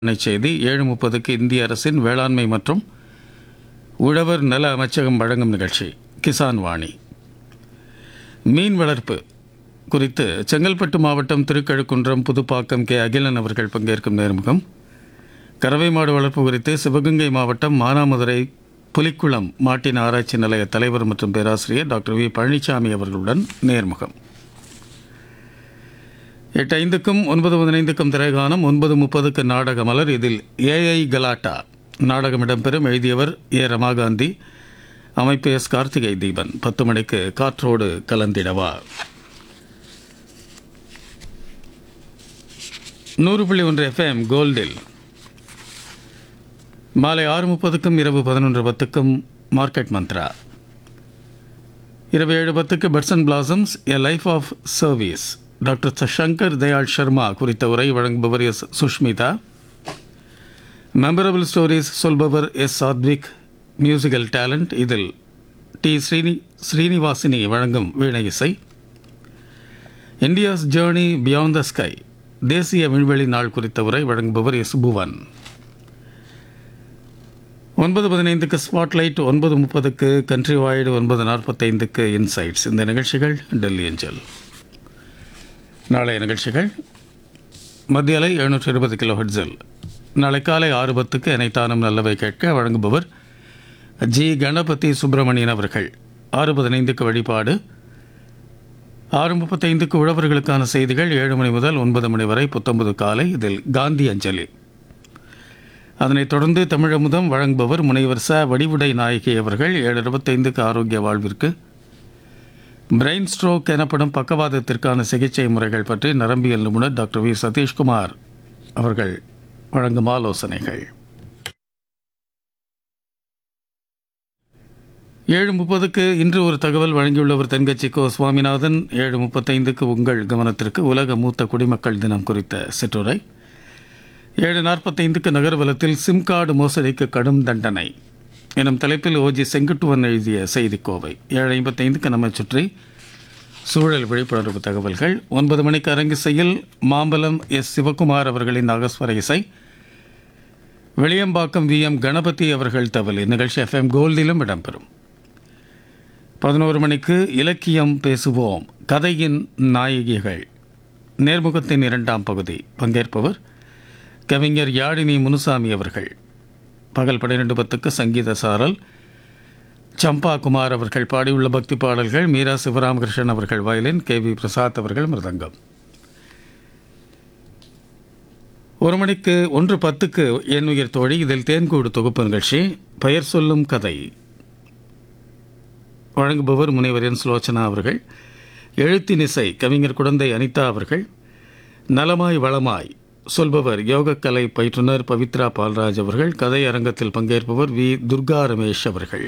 அணைச் செய்தி ஏழு முப்பதுக்கு இந்திய அரசின் வேளாண்மை மற்றும் உழவர் நல அமைச்சகம் வழங்கும் நிகழ்ச்சி கிசான் வாணி மீன் வளர்ப்பு குறித்து செங்கல்பட்டு மாவட்டம் திருக்கழுக்குன்றம் புதுப்பாக்கம் கே அகிலன் அவர்கள் பங்கேற்கும் நேர்முகம் கறவை மாடு வளர்ப்பு குறித்து சிவகங்கை மாவட்டம் மானாமதுரை புலிக்குளம் மாட்டின் ஆராய்ச்சி நிலைய தலைவர் மற்றும் பேராசிரியர் டாக்டர் வி பழனிசாமி அவர்களுடன் நேர்முகம் எட்டு ஐந்துக்கும் ஒன்பது பதினைந்துக்கும் திரைகானம் ஒன்பது முப்பதுக்கு நாடக மலர் இதில் ஏஐ கலாட்டா நாடகம் இடம்பெறும் எழுதியவர் ஏ ரமாகாந்தி அமைப்பு எஸ் கார்த்திகை தீபன் பத்து மணிக்கு காற்றோடு கலந்திடவா நூறு புள்ளி ஒன்று எஃப்எம் கோல்டில் மாலை ஆறு முப்பதுக்கும் இரவு பதினொன்று பத்துக்கும் மார்க்கெட் மந்த்ரா இரவு ஏழு பத்துக்கு buds and blossoms a life of service doctor ச- சங்கர் தயாள் சர்மா குறித்த உரை வழங்குபவர் எஸ் சுஷ்மிதா மெமரபிள் ஸ்டோரிஸ் சொல்பவர் எஸ் சாத்விக் மியூசிக்கல் டேலண்ட் இதில் டி ஸ்ரீனி ஸ்ரீனிவாசினி வழங்கும் வீணை இசை India's journey beyond the sky தேசிய விண்வெளி நாள் குறித்த உரை வழங்குபவர் எஸ் புவன் ஒன்பது பதினைந்துக்கு ஸ்பாட்லைட் ஒன்பது முப்பதுக்கு கண்ட்ரி வாய்டு ஒன்பது நாற்பத்தைந்துக்கு இன்சைட்ஸ் இந்த நிகழ்ச்சிகள் டெல்லி அஞ்சல் நாளைய நிகழ்ச்சிகள் மத்திய அலை எழுநூற்றி இருபது கிலோ ஹெட்ஸில் நாளை காலை ஆறு பத்துக்கு இணைத்தானும் நல்லவை கேட்க வழங்குபவர் ஜி கணபதி சுப்பிரமணியன் அவர்கள் ஆறு பதினைந்துக்கு வழிபாடு ஆறு முப்பத்தைந்துக்கு உழவர்களுக்கான செய்திகள் ஏழு மணி முதல் ஒன்பது மணி வரை புத்தொன்பது காலை இதில் காந்தி அஞ்சலி அதனைத் தொடர்ந்து தமிழமுதம் வழங்குபவர் முனைவர் ச வடிவுடை நாயகி அவர்கள் ஏழு இருபத்தைந்துக்கு ஆரோக்கிய வாழ்விற்கு பிரெயின் ஸ்ட்ரோக் எனப்படும் பக்கவாதத்திற்கான சிகிச்சை முறைகள் பற்றி நரம்பியல் நிபுணர் டாக்டர் வி சதீஷ்குமார் அவர்கள் வழங்கும் ஆலோசனைகள் ஏழு முப்பதுக்கு இன்று ஒரு தகவல் வழங்கியுள்ளவர் தென்கட்சி கோ சுவாமிநாதன் ஏழு முப்பத்தைந்துக்கு உங்கள் கவனத்திற்கு உலக மூத்த குடிமக்கள் தினம் குறித்த சிற்றுரை ஏழு நாற்பத்தைந்துக்கு நகர்வலத்தில் சிம் கார்டு மோசடிக்கு கடும் தண்டனை எனும் தலைப்பில் ஓஜி செங்குட்டுவன் எழுதிய செய்திக்கோவை ஏழு ஐம்பத்தைந்துக்கு நம்மை சுற்றி சூழல் விழிப்புணர்வு தகவல்கள் ஒன்பது மணிக்கு அரங்கிசையில் மாம்பலம் எஸ் சிவகுமார் அவர்களின் நாகஸ்வர இசை வெளியம்பாக்கம் வி எம் கணபதி அவர்கள் தவல் இந்நிகழ்ச்சி எஃப்எம் கோல்டிலும் இடம்பெறும் பதினோரு மணிக்கு இலக்கியம் பேசுவோம் கதையின் நாயகிகள் நேர்முகத்தின் இரண்டாம் பகுதி பங்கேற்பவர் கவிஞர் யாழினி முனுசாமி அவர்கள் பகல் பன்னிரெண்டு பத்துக்கு சங்கீத சாரல் சம்பா குமார் அவர்கள் பாடியுள்ள பக்தி பாடல்கள் மீரா சிவராமகிருஷ்ணன் அவர்கள் வயலின் கே வி பிரசாத் அவர்கள் மிருதங்கம் ஒரு மணிக்கு ஒன்று பத்துக்கு எண்ணுயிர் தோழி இதில் தேன்கூடு தொகுப்பு நிகழ்ச்சி பெயர் சொல்லும் கதை வழங்குபவர் முனைவர் என் சுலோச்சனா அவர்கள் எழுத்தின் இசை கவிஞர் குழந்தை அனிதா அவர்கள் நலமாய் வளமாய் சொல்பவர் யோகக்கலை பயிற்றுனர் பவித்ரா பால்ராஜ் அவர்கள் கதை அரங்கத்தில் பங்கேற்பவர் வி துர்கா ரமேஷ் அவர்கள்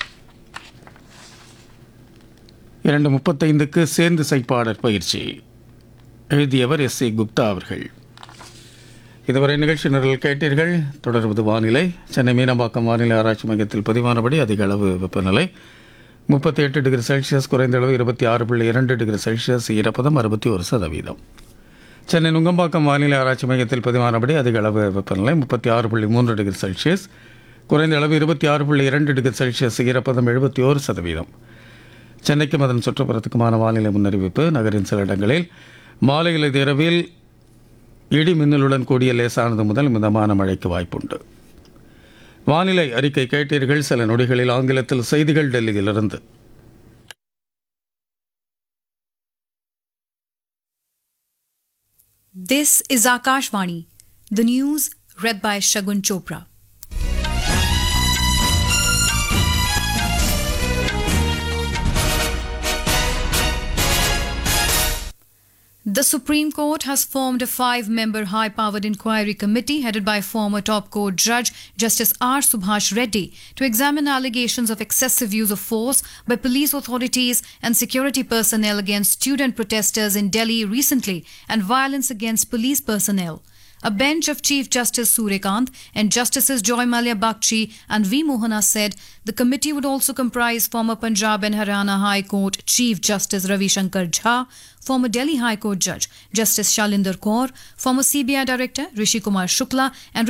இரண்டு முப்பத்தைந்துக்கு சேர்ந்து சைப்பாடற் பயிற்சி எழுதியவர் எஸ் சி குப்தா அவர்கள் இதுவரை நிகழ்ச்சி நிரல் கேட்டீர்கள் தொடர்வது வானிலை சென்னை மீனம்பாக்கம் வானிலை ஆராய்ச்சி மையத்தில் பதிவானபடி அதிக அளவு வெப்பநிலை முப்பத்தி எட்டு டிகிரி செல்சியஸ் குறைந்த அளவு இருபத்தி ஆறு புள்ளி இரண்டு டிகிரி செல்சியஸ் ஈரப்பதம் அறுபத்தி ஒரு சதவீதம் சென்னை நுங்கம்பாக்கம் வானிலை ஆராய்ச்சி மையத்தில் பதிவானபடி அதிக அளவு வெப்பநிலை முப்பத்தி ஆறு புள்ளி மூன்று டிகிரி செல்சியஸ் குறைந்த அளவு இருபத்தி ஆறு புள்ளி இரண்டு டிகிரி செல்சியஸ் ஈரப்பதம் எழுபத்தி ஓரு சதவீதம் சென்னைக்கும் அதன் சுற்றுப்புறத்துக்குமான வானிலை முன்னறிவிப்பு நகரின் சில இடங்களில் மாலையில் இது இரவில் இடி மின்னலுடன் கூடிய லேசானது முதல் மிதமான மழைக்கு வாய்ப்புண்டு வானிலை அறிக்கை கேட்டீர்கள் சில நொடிகளில் ஆங்கிலத்தில் செய்திகள் டெல்லியிலிருந்து This is Akashvani, the news read by Shagun Chopra. The Supreme Court has formed a five member high powered inquiry committee headed by former top court judge Justice R. Subhash Reddy to examine allegations of excessive use of force by police authorities and security personnel against student protesters in Delhi recently and violence against police personnel. A bench of Chief Justice Suryakant and Justices Joy Malia Bakshi and V. Mohana said the committee would also comprise former Punjab and Haryana High Court Chief Justice Ravi Shankar Jha, former Delhi High Court Judge Justice Shalinder Kaur, former CBI Director Rishi Kumar Shukla, and